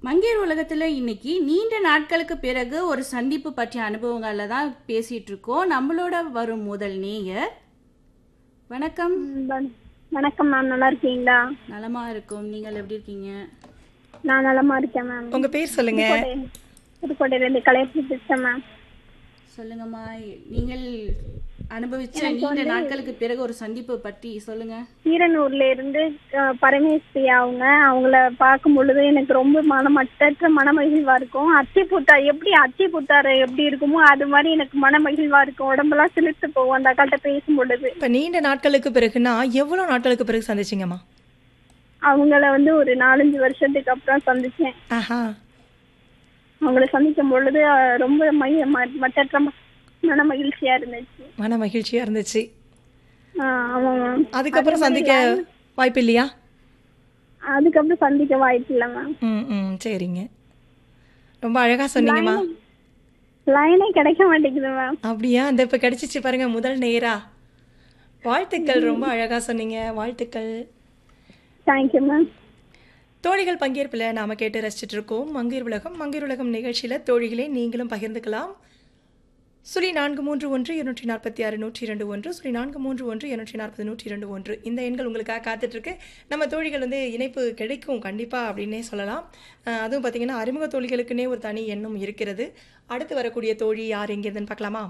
மங்கையர் உலகத்துல இன்னைக்கு நீண்ட நாட்களுக்கு பிறகு ஒரு சந்திப்பு பற்றிய அனுபவங்கள்ல தான் பேசிட்டு இருக்கோம் நம்மளோட வரும் முதல் நேயர் வணக்கம் ம், வண- வணக்கம் மேம் நல்லா இருக்கீங்களா நலமா இருக்கும் நீங்கள் எப்படி இருக்கீங்க நான் நலமா இருக்கேன் மேம் உங்க பேர் சொல்லுங்க புதுக்கோட்டையிலேருந்து கலையரசி பேசுறேன் மேம் சொல்லுங்கம்மா நீங்கள் அனுபவிச்ச நீண்ட நாட்களுக்கு பிறகு ஒரு சந்திப்பு பற்றி சொல்லுங்க கீரனூர்ல இருந்து அஹ், பரமேஸ்வரி அவங்க அவங்கள பார்க்கும் பொழுது எனக்கு ரொம்ப மனமற்ற மனமகிழ்வா இருக்கும் அத்தி பூத்தா எப்படி அத்தி பூத்தாரு எப்படி இருக்குமோ அது மாதிரி எனக்கு மனமகிழ்வா இருக்கும் உடம்பெல்லாம் சிலிர்த்து போகும் அந்த அக்காட்ட பேசும் பொழுது இப்ப நீண்ட நாட்களுக்கு பிறகுனா எவ்வளவு நாட்களுக்கு பிறகு சந்திச்சீங்கம்மா அவங்கள வந்து ஒரு நாலஞ்சு வருஷத்துக்கு அப்புறம் சந்திச்சேன் ஆஹா அவங்கள சந்திக்கும் பொழுது அஹ், ரொம்ப மைய ம- மற்றற்ற ம- மன மகிழ்ச்சியா இருந்துச்சு மன மகிழ்ச்சியா இருந்துச்சு ஆஹ் ஆமா மேம் அதுக்கப்புறம் சந்திக்க வாய்ப்பு இல்லையா அதுக்கப்புறம் சந்திக்க வாய்ப்பு இல்லை மேம் ம் ம் சரிங்க ரொம்ப அழகா சொன்னீங்கம்மா லைனே கிடைக்க மாட்டேங்குது மேம் அப்படியா அந்த இப்ப கிடைச்சிச்சு பாருங்க முதல் நேரா வாழ்த்துக்கள் ரொம்ப அழகா சொன்னீங்க வாழ்த்துக்கள் தேங்க்யூ மேம் தோழிகள் பங்கேற்பில் நாம கேட்டு ரசிச்சிட்டு இருக்கோம் மங்கீர் உலகம் மங்கீர் உலகம் நிகழ்ச்சியில தோழிகளே நீங்களும் பகிர்ந்துக்கலாம் சுழி நான்கு மூன்று ஒன்று இருநூற்றி நாற்பத்தி ஆறு நூற்றி இரண்டு ஒன்று சுழி நான்கு மூன்று ஒன்று இருநூற்றி நாற்பது நூற்றி இரண்டு ஒன்று இந்த எண்கள் உங்களுக்காக காத்துட்டு இருக்கு நம்ம தோழிகள் வந்து இணைப்பு கிடைக்கும் கண்டிப்பா அப்படின்னே சொல்லலாம் அஹ் அதுவும் பார்த்தீங்கன்னா அறிமுக தோழிகளுக்குன்னே ஒரு தனி எண்ணம் இருக்கிறது அடுத்து வரக்கூடிய தோழி யார் எங்கிருந்துன்னு பார்க்கலாமா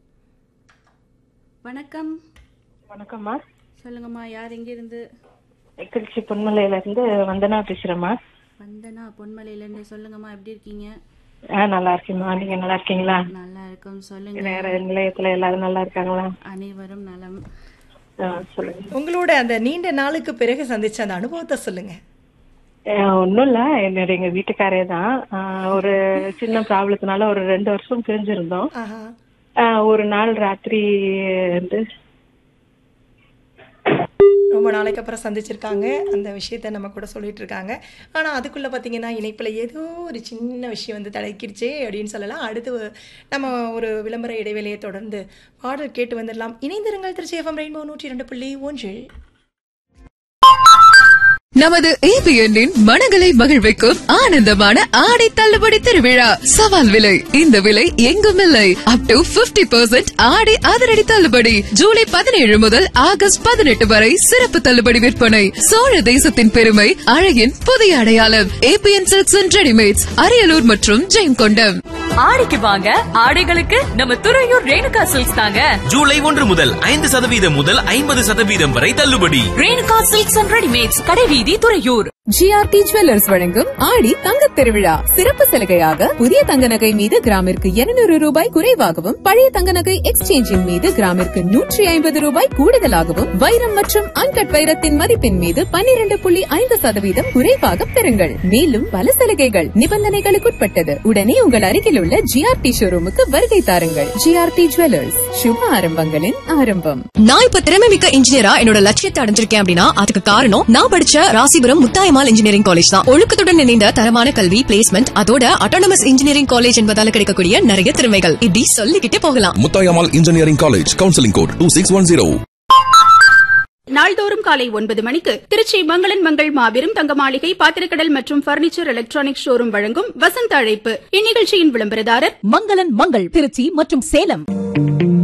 வணக்கம் வணக்கம்மா சொல்லுங்கம்மா யார் எங்கிருந்து திருச்சி பொன்மலையில இருந்து வந்தனா பேசுறேம்மா வந்தனா பொன்மலையிலேருந்து சொல்லுங்கம்மா எப்படி இருக்கீங்க ஆ நல்லா இருக்கேம்மா நீங்க நல்லா இருக்கீங்களா நல்லா இருக்கும் சொல்லுங்க வேற நிலையத்துல எல்லாரும் நல்லா இருக்காங்களா அனைவரும் நலம் ஆ, சொல்லுங்க உங்களோட அந்த நீண்ட நாளுக்கு பிறகு சந்திச்ச அந்த அனுபவத்தை சொல்லுங்க ஒன்றும் இல்ல என்னோட எங்க வீட்டுக்காரே தான் ஆ, ஒரு சின்ன ப்ராப்ளத்தினால ஒரு ரெண்டு வருஷம் பிரிஞ்சிருந்தோம் ஆஹா ஆ, ஒரு நாள் ராத்திரி வந்து ரொம்ப நாளைக்கு அப்புறம் சந்திச்சிருக்காங்க அந்த விஷயத்த நம்ம கூட சொல்லிட்டு இருக்காங்க ஆனால் அதுக்குள்ளே பார்த்தீங்கன்னா இணைப்பில் ஏதோ ஒரு சின்ன விஷயம் வந்து தலைக்கிடுச்சே அப்படின்னு சொல்லலாம் அடுத்து நம்ம ஒரு விளம்பர இடைவேளையை தொடர்ந்து பாடல் கேட்டு வந்துடலாம் இணைந்திருங்கள் திருச்சி எஃப்எம் ரெயின்போ நூற்றி இரண்டு புள்ளி ஒன்றில் நமது ஏபிஎன்னின் மனங்களை மகிழ்விக்கும் ஆனந்தமான ஆடை தள்ளுபடி திருவிழா சவால் விலை இந்த விலை எங்கும் இல்லை அப் டு 50% பர்சன்ட் ஆடை அதிரடி தள்ளுபடி ஜூலை பதினேழு முதல் ஆகஸ்ட் பதினெட்டு வரை சிறப்பு தள்ளுபடி விற்பனை சோழ தேசத்தின் பெருமை அழகின் புதிய அடையாளம் ABN silks and readymades Ariyalur மற்றும் ஜெயங்கொண்டம் ஆடிக்கு வாங்க ஆடைகளுக்கு நம்ம துறையூர் ரேணுகா சில்க்ஸ் தாங்க ஜூலை ஒன்று முதல் ஐந்து சதவீதம் முதல் ஐம்பது சதவீதம் வரை தள்ளுபடி ரேணுகா சில்க்ஸ் அண்ட் ரெடிமேட்ஸ் கடைவீதி துறையூர் ஜிஆர்டி ஜுவல்லர்ஸ் வழங்கும் ஆடி தங்கத் திருவிழா சிறப்பு சலுகையாக புதிய தங்க நகை மீது கிராமிற்கு 200 ரூபாய் குறைவாகவும் பழைய தங்க நகை எக்ஸ்சேஞ்சின் மீது கிராமிற்கு நூற்றி ஐம்பது ரூபாய் கூடுதலாகவும் வைரம் மற்றும் அன்கட் வைரத்தின் மதிப்பின் மீது 12.5% புள்ளி ஐந்து சதவீதம் குறைவாக பெறுங்கள் மேலும் பல சலுகைகள் நிபந்தனைகளுக்குட்பட்டது உடனே உங்கள் அருகில் உள்ள ஜிஆர்டி ஷோரூமுக்கு வருகை தாருங்கள் ஜிஆர்டி ஜுவல்லர்ஸ் சுப ஆரம்பங்களின் ஆரம்பம் நான் இப்ப திறமை மிக்க இன்ஜினியரா என்னோட லட்சியத்தை அடைஞ்சிருக்கேன் அப்படின்னா அதுக்கு காரணம் நான் படிச்ச ராசிபுரம் முத்தாயமால் இன்ஜினியரிங் காலேஜ் தான் ஒழுக்கத்துடன் இணைந்த தரமான கல்வி பிளேஸ்மெண்ட் அதோட அட்டானமஸ் இன்ஜினியரிங் காலேஜ் என்பதால கிடைக்கக்கூடிய நிறைய திறமைகள் இப்படி சொல்லிக்கிட்டே போகலாம் Muthayammal engineering college counselling code two six one zero நாள்தோறும் காலை ஒன்பது மணிக்கு திருச்சி மங்களன் மங்கள் மாபெரும் தங்க மாளிகை பாத்திரக்கடல் மற்றும் பர்னிச்சர் எலக்ட்ரானிக் ஷோரூம் வழங்கும் வசந்த அழைப்பு இந்நிகழ்ச்சியின் விளம்பரதாரர் மங்களன் மங்கள் திருச்சி மற்றும் சேலம்